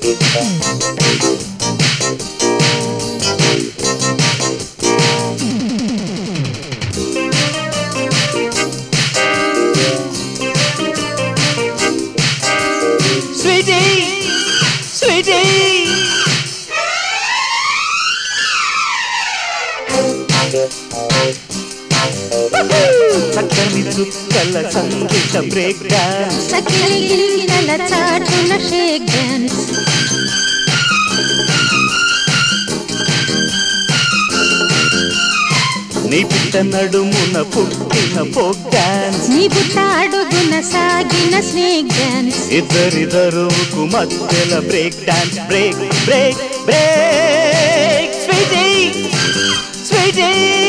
Sweetie, sweetie. చక్కని చుక్కల సంగీత break dance సకిలి గిలిగినల చాటున షేక్ డాన్స్ నీ పిట్ట నడుమున పుట్టిన ఫోక్ డాన్స్ నీ బుట్ట అడుగున సాగిన స్నేక్ డాన్స్ ఇద్దరిద్దరుకు మధ్యల break dance break break break sweetie sweetie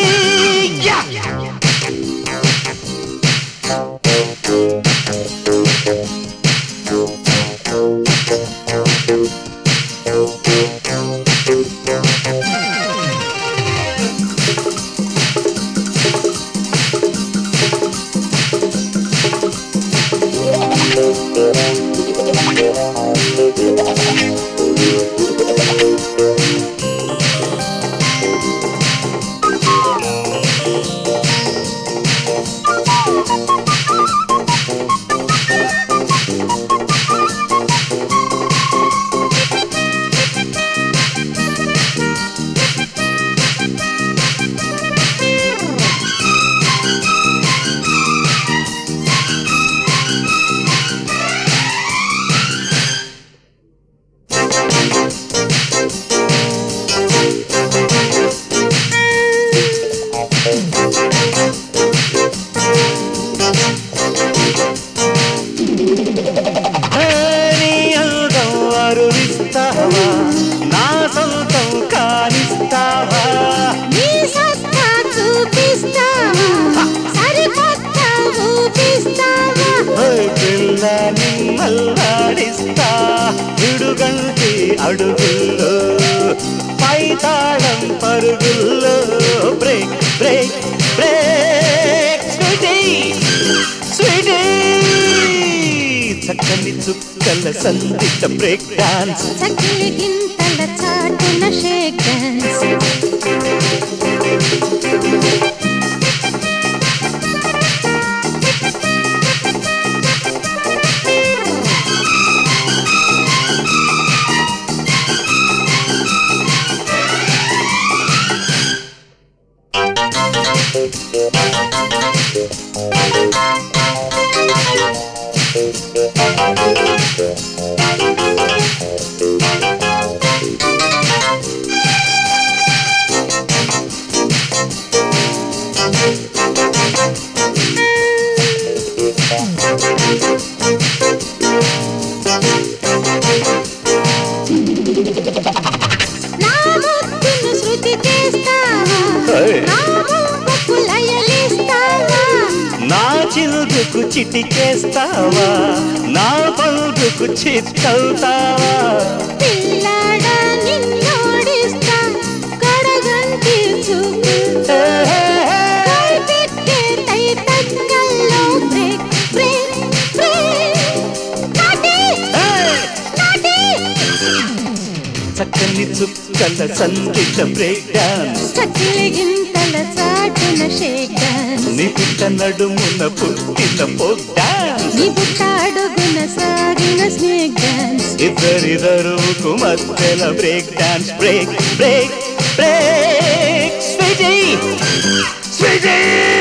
నీ అందం అరువిస్తావా నా సొంతం కానిస్తావా నీ సత్తా చూపిస్తావా సరికొత్త ఊపిస్తావా ఓయ్ పిల్ల నిమ్మల్లాడిస్తా ఇడుగంటి అడుగుల్లో పైతాళం పరుగుల్లో break break break sweetie sweetie చక్కని చుక్కల సందిట బ్రేక్ డాన్స్ సకిలి గింతల చాటున షేక్ డాన్స్ నా ముద్దును శృతి చేస్తావా ఏయ్. నా ముక్కుకు లయలిస్తావా నా చిలుదుకు చిటికేస్తావా నా పలుదుకు చిత్తవుతావా పిల్లాడా నిన్నోడిస్తా కడగంటి చూపు కైపెట్టే తై తగ్గల్లో break break break naughty naughty చక్కని చుక్కల సంగీత బ్రేక్ డాన్స్ చక్కిలి గింతల చాటున షేక్ డాన్స్ నీ పుట్ట నడుమున పుట్టిన ఫోక్ డాన్స్ నీ బుట్ట అడుగున సాగిన స్నేక్ డాన్స్ ఇద్దరిద్దరుకు మధ్యల break dance break break break sweetie Sweety